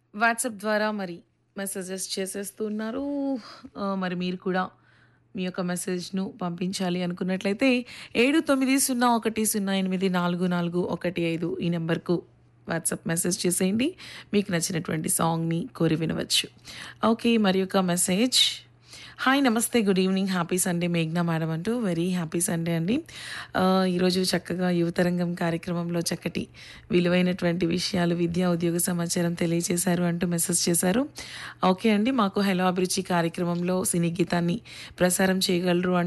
WhatsApp ద్వారా మరి messages చేసేస్తున్నారు. ఆహ్, మరి మీరు కూడా మీ యొక్క మెసేజ్‌ను పంపించాలి అనుకున్నట్లయితే 7901084415 ఈ నంబర్‌కు వాట్సాప్ మెసేజ్ చేసేయండి. మీకు నచ్చినటువంటి సాంగ్‌ని కోరి వినవచ్చు. ఓకే. మరి యొక్క మెసేజ్ హాయ్ నమస్తే గుడ్ ఈవినింగ్ హ్యాపీ సండే మేఘ్నా మేడం అంటూ వెరీ హ్యాపీ సండే అండి ఆహ్, ఈరోజు చక్కగా యువతరంగం కార్యక్రమంలో చక్కటి విలువైనటువంటి విషయాలు విద్యా ఉద్యోగ సమాచారం తెలియజేశారు అంటూ మెసేజ్ చేశారు ఓకే అండి మాకు హలో అభిరుచి కార్యక్రమంలో సినీ గీతాన్ని ప్రసారం చేయగలరు